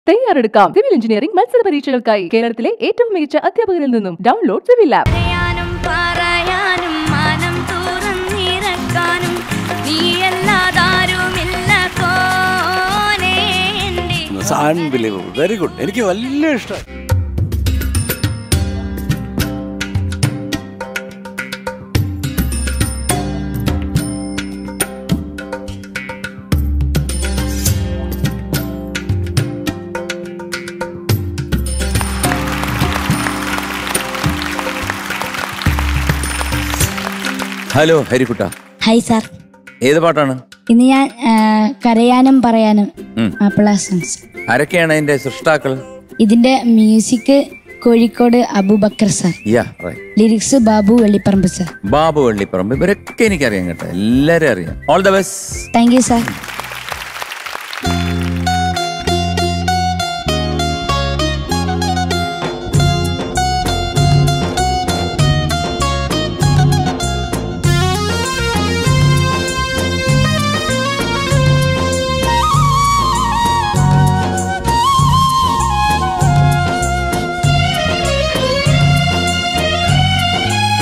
തയ്യാറെടുക്കാം civil engineering മത്സര പരീക്ഷകൾക്കായി കേരളത്തിലെ ഏറ്റവും മികച്ച അധ്യാപകരിൽ നിന്നും ഡൗൺലോഡ് സിവിൽ ആപ്പ് പറയാനും പറയാനും മനം തുറന്നിറക്കാനും നീയല്ലാതാരുമില്ല കോനേ എൻ്റെ അൺബിലീവബിൾ വെരി ഗുഡ് എനിക്ക് വലിയ ഇഷ്ടം ഹലോ ഹരിക്കുട്ട ഹായ് സാർ ഏത് പാട്ടാണ് ഇന്ന് ഞാൻ ആ, കരയാനും പറയാനും ഉം. മാപ്പിള സോങ്സ് ആരൊക്കെയാണ് അതിന്റെ സൃഷ്ടാക്കൾ ഇതിന്റെ music Kozhikode Abubakar sir yeah right lyrics Babu Vellipparamba sir Babu Vellipparamba ഇവരൊക്കെ എനിക്കറിയാം കേട്ടോ എല്ലാരും അറിയാം all the best thank you sir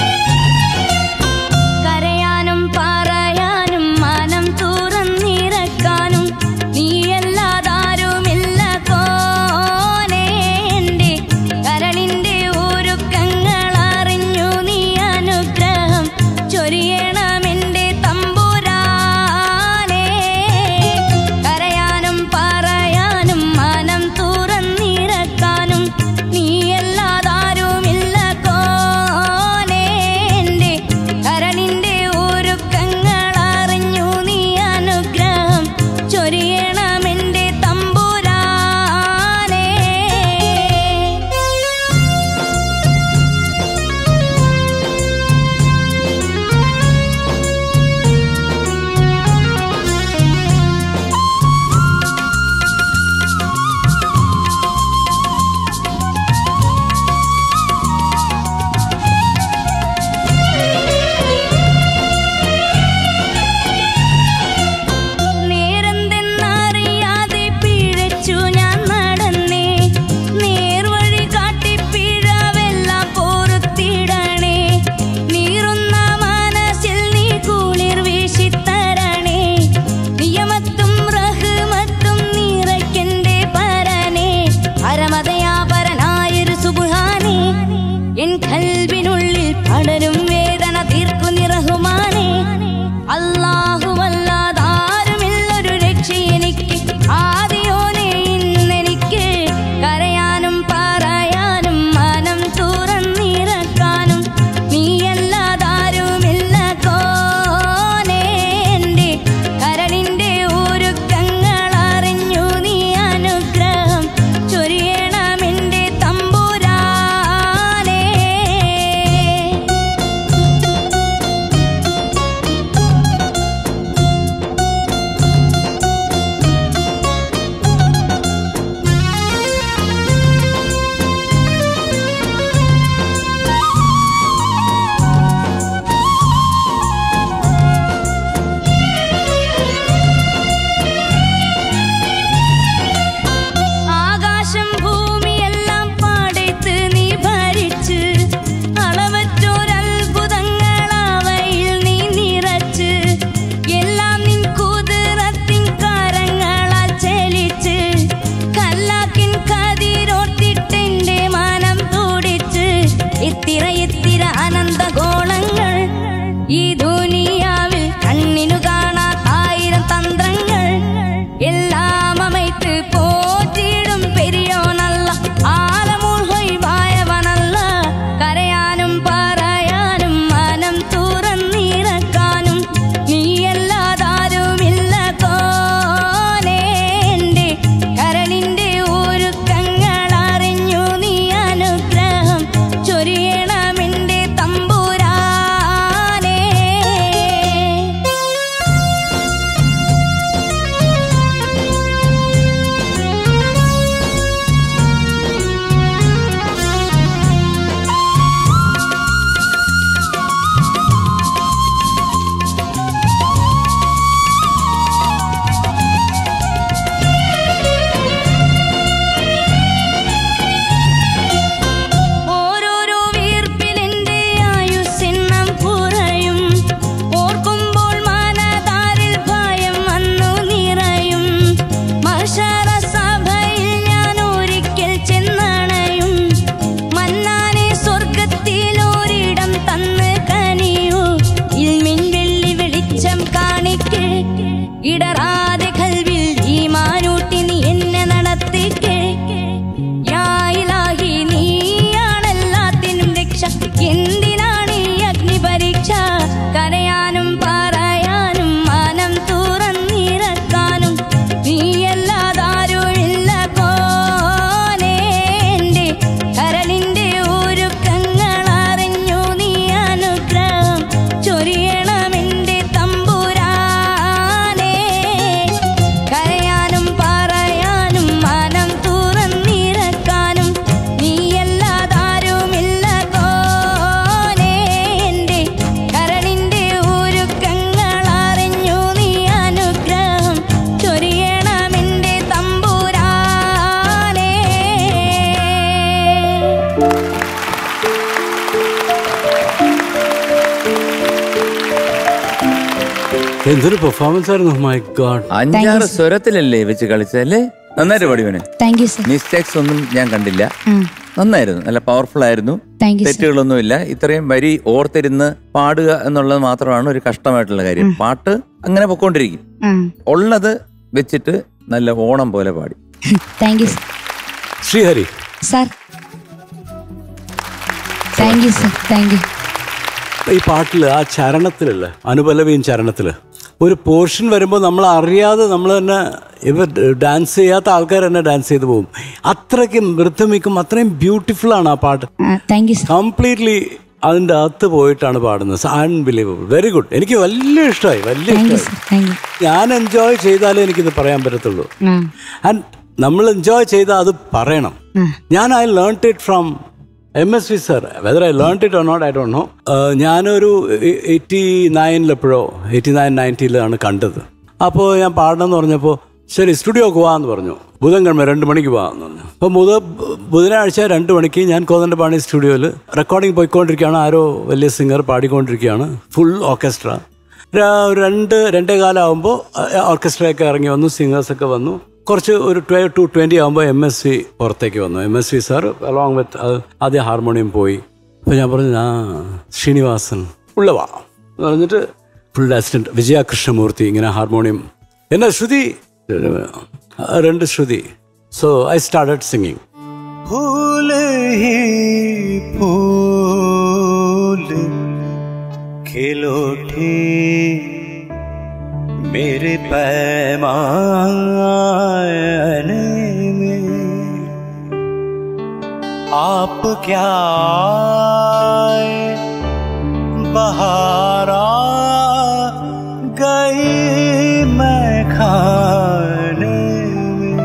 കരയാനും പറയാനും മനം തുറന്നിറക്കാനും എന്തൊരു പെർഫോമൻസ് ആയിരുന്നു മൈ ഗോഡ് അഞ്ചാറ് സ്വരത്തിലല്ലേ വെച്ച് കളിച്ചല്ലേ നന്നായിട്ട് പാടിവനെ താങ്ക് യു സർ മിസ്റ്റേക്സ് ഒന്നും ഞാൻ കണ്ടില്ല ആ നന്നായിരുന്നു നല്ല പവർഫുൾ ആയിരുന്നു താങ്ക് യു സർ തെറ്റുകളൊന്നുമില്ല ഇത്രയും വരി ഓർത്തിരുന്ന് പാടുക എന്നുള്ളത് മാത്രമാണ് ഒരു കഷ്ടമായിട്ടുള്ള കാര്യം പാട്ട് അങ്ങനെ പൊക്കോണ്ടിരിക്കും ആ ഉള്ളത് വെച്ചിട്ട് നല്ല ഓണം പോലെ പാടി thank you sir Srihari sir thank you sir thank you ഈ പാട്ടിൽ ആ ചരണത്തിലല്ലേ അനുപലവിയും ചരണത്തില് ഒരു പോർഷൻ വരുമ്പോൾ നമ്മൾ അറിയാതെ നമ്മൾ തന്നെ ഇവ ഡാൻസ് ചെയ്യാത്ത ആൾക്കാർ തന്നെ ഡാൻസ് ചെയ്ത് പോകും അത്രയ്ക്കും റിഥമിക്കും അത്രയും ബ്യൂട്ടിഫുൾ ആണ് ആ പാട്ട് ആ താങ്ക് യു സർ കംപ്ലീറ്റ്ലി അതിൻ്റെ അകത്ത് പോയിട്ടാണ് പാടുന്നത് അൺബിലീവബിൾ വെരി ഗുഡ് എനിക്ക് വലിയ ഇഷ്ടമായി വലിയ താങ്ക് യു ഇഷ്ടമായി സർ താങ്ക് യു ഞാൻ എൻജോയ് ചെയ്താലേ എനിക്കിത് പറയാൻ പറ്റത്തുള്ളൂ ആ ആൻഡ് നമ്മൾ എൻജോയ് ചെയ്താൽ അത് പറയണം ആ. ഞാൻ I learn it from M S V sir whether I learn it or not I don't know ഞാനൊരു എയ്റ്റി നയനിലെപ്പോഴോ എയ്റ്റി നയൻ നയൻറ്റിയിലാണ് കണ്ടത് അപ്പോൾ ഞാൻ പാടണമെന്ന് പറഞ്ഞപ്പോൾ ശരി സ്റ്റുഡിയോക്ക് പോകാമെന്ന് പറഞ്ഞു ബുധൻകിഴമ രണ്ട് മണിക്ക് പോകാമെന്ന് പറഞ്ഞു അപ്പോൾ ബുധ ബുധനാഴ്ച രണ്ട് മണിക്ക് ഞാൻ കോതണ്ടപാണി സ്റ്റുഡിയോയിൽ റെക്കോർഡിംഗ് പോയിക്കൊണ്ടിരിക്കുകയാണ് ആരോ വലിയ സിംഗർ പാടിക്കൊണ്ടിരിക്കുകയാണ് ഫുൾ ഓർക്കസ്ട്ര ര- രണ്ട് രണ്ടേ കാലമാകുമ്പോൾ ഓർക്കസ്ട്രയൊക്കെ ഇറങ്ങി വന്നു സിംഗേഴ്സൊക്കെ വന്നു കുറച്ച് ഒരു ട്വ ടു ട്വൻറ്റി ആകുമ്പോൾ എം എസ് സി പുറത്തേക്ക് വന്നു M S C sir along with ആദ്യം ഹാർമോണിയം പോയി അപ്പോൾ ഞാൻ പറഞ്ഞു ആ ശ്രീനിവാസൻ ഉള്ളവാ എന്ന് പറഞ്ഞിട്ട് ഫുൾ അസിസ്റ്റൻറ്റ് വിജയ കൃഷ്ണമൂർത്തി ഇങ്ങനെ ഹാർമോണിയം എന്നാ ശ്രുതി രണ്ട് ശ്രുതി സോ ഐ സ്റ്റാർട്ടഡ് സിംഗിങ് फूल ही फूल खिलो ठी मेरे पैमान में आप क्या आए, बहारा गई मैं खाने में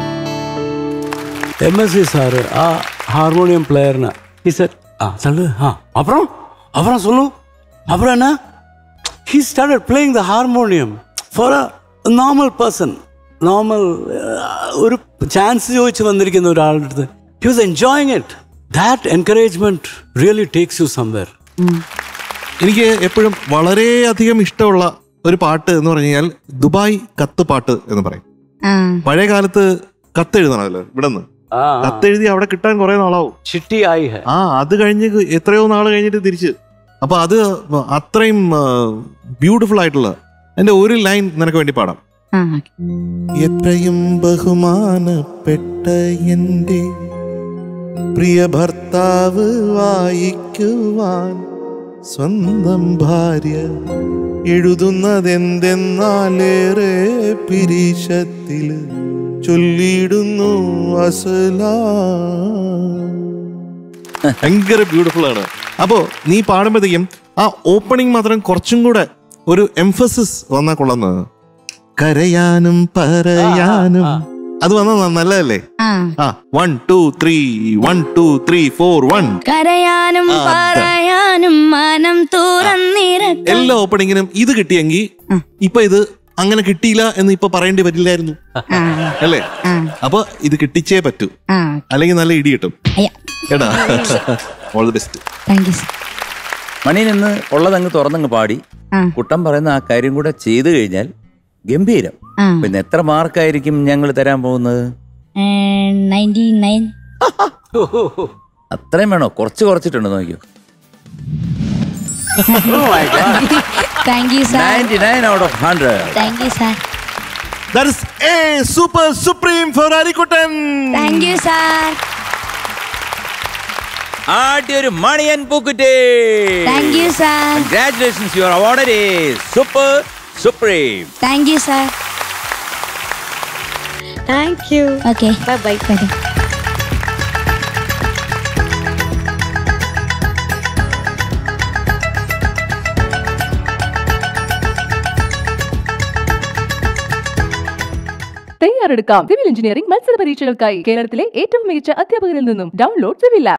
எம் எஸ் சி சார் ஆ ஹார்மோனியம் பிளேயர்னு ஹி சார் ஆ சொல்லு ஆ அப்புறம் அப்புறம் சொல்லு அப்புறம் என்ன he started playing the harmonium for a normal person normal ഒരു ചാൻസ് ചോദിച്ച് വന്നിരിക്കുന്ന ഒരാളുടെ അടുത്ത് he was enjoying it that encouragement really takes you somewhere എനിക്ക് എപ്പോഴും വളരെയധികം ഇഷ്ടമുള്ള ഒരു പാട്ട് എന്ന് പറഞ്ഞു കഴിഞ്ഞാൽ ദുബായ് കത്ത് പാട്ട് എന്ന് പറയും ആ പഴയ കാലത്ത് കത്ത് എഴുതണമല്ലോ ഇവിടെ നിന്ന് കത്തെഴുതി അവിടെ കിട്ടാൻ കുറെ നാളാവും ചിട്ടി ആയി ഹെ ആ അത് കഴിഞ്ഞ് എത്രയോ നാൾ കഴിഞ്ഞിട്ട് തിരിച്ച് അപ്പൊ അത് അത്രയും ബ്യൂട്ടിഫുൾ ആയിട്ടുള്ള എന്റെ ഒരു ലൈൻ നിനക്ക് വേണ്ടി പാടാം ആ എത്രയും ബഹുമാനപ്പെട്ട എൻ്റെ പ്രിയ ഭർത്താവ് വായിക്കുവാൻ സ്വന്തം ഭാര്യ എഴുതുന്നതെന്തെന്നാലേറെ പിരീശത്തിൽ ചൊല്ലിയിടുന്നു അസലാ ഭയങ്കര ബ്യൂട്ടിഫുൾ ആണ് അപ്പോ നീ പാടുമ്പോഴത്തേക്കും ആ ഓപ്പണിംഗ് മാത്രം കുറച്ചും കൂടെ ഒരു എംഫസിസ് വന്നാൽ കൊള്ളുന്നത് കരയാനും പറയാനും അത് വന്ന നല്ലതല്ലേ ആ ആ one two three one two three four one കരയാനും ആ, അതാ. പറയാനും മനം തുറന്നിരക്കം എല്ലാ ഓപ്പണിങ്ങിനും ഇത് കിട്ടിയെങ്കിൽ ഇപ്പൊ ഇത് അങ്ങനെ കിട്ടിയില്ല എന്ന് ഇപ്പൊ പറയേണ്ടി വരില്ലായിരുന്നു ആ അല്ലേ ആ അപ്പൊ ഇത് കിട്ടിച്ചേ പറ്റൂ ആ അല്ലെങ്കിൽ നല്ല ഇടി കിട്ടും അയ്യ കേട്ടാ all the best thank you sir മണി നിന്ന് ഉള്ളതങ്ങ് തുറന്നങ്ങ് പാടി ആ കുട്ടം പറയുന്ന ആ കാര്യം കൂടെ ചെയ്തു കഴിഞ്ഞാൽ ഗംഭീരം ആ പിന്നെ എത്ര മാർക്കായിരിക്കും ഞങ്ങൾ തരാൻ പോകുന്നത് നയൻറ്റി നയൻ അത്രയും വേണോ കുറച്ച് കുറച്ചിട്ടുണ്ട് നോക്കിയോ thank you sir ninety nine out of hundred thank you sir that is a super supreme for Arikuttan thank you sir ആദ്യ ഒരു മണിയൻ പൂക്കുറ്റേ thank you sir congratulations your award super supreme thank you sir thank you okay bye bye bye തയ്യാറെടുക്കാം civil engineering മത്സര പരീക്ഷകൾക്കായി കേരളത്തിലെ ഏറ്റവും മികച്ച അധ്യാപകരിൽ നിന്നും ഡൗൺലോഡ് സിവിൽ ആപ്പ്